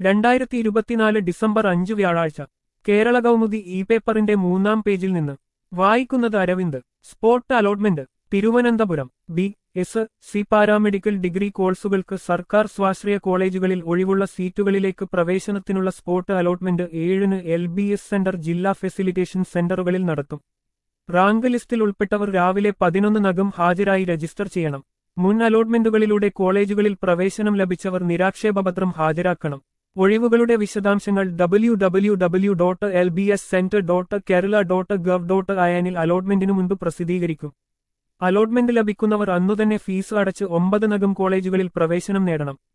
രണ്ടായിരത്തി ഇരുപത്തിനാല് ഡിസംബർ അഞ്ച് വ്യാഴാഴ്ച കേരള കൗമുദി ഇ പേപ്പറിന്റെ മൂന്നാം പേജിൽ നിന്ന് വായിക്കുന്നത് Aravind spot allotment Thiruvananthapuram B S C paramedical degree കോഴ്സുകൾക്ക് സർക്കാർ സ്വാശ്രയ കോളേജുകളിൽ ഒഴിവുള്ള സീറ്റുകളിലേക്ക് പ്രവേശനത്തിനുള്ള സ്പോട്ട് അലോട്ട്മെന്റ് ഏഴിന് എൽ ബി എസ് സെന്റർ ജില്ലാ ഫെസിലിറ്റേഷൻ സെന്ററുകളിൽ നടത്തും റാങ്ക് ലിസ്റ്റിൽ ഉൾപ്പെട്ടവർ രാവിലെ പതിനൊന്നിനകം ഹാജരായി രജിസ്റ്റർ ചെയ്യണം മുൻ അലോട്ട്മെന്റുകളിലൂടെ കോളേജുകളിൽ പ്രവേശനം ലഭിച്ചവർ നിരാക്ഷേപപത്രം ഹാജരാക്കണം ഒഴിവുകളുടെ വിശദാംശങ്ങൾ W W W dot L B S centre dot Kerala dot gov dot അയനിൽ അലോട്ട്മെന്റിനു മുൻപ് പ്രസിദ്ധീകരിക്കും അലോട്ട്മെന്റ് ലഭിക്കുന്നവർ അന്നുതന്നെ ഫീസ് അടച്ച് ഒമ്പതിനകം കോളേജുകളിൽ പ്രവേശനം നേടണം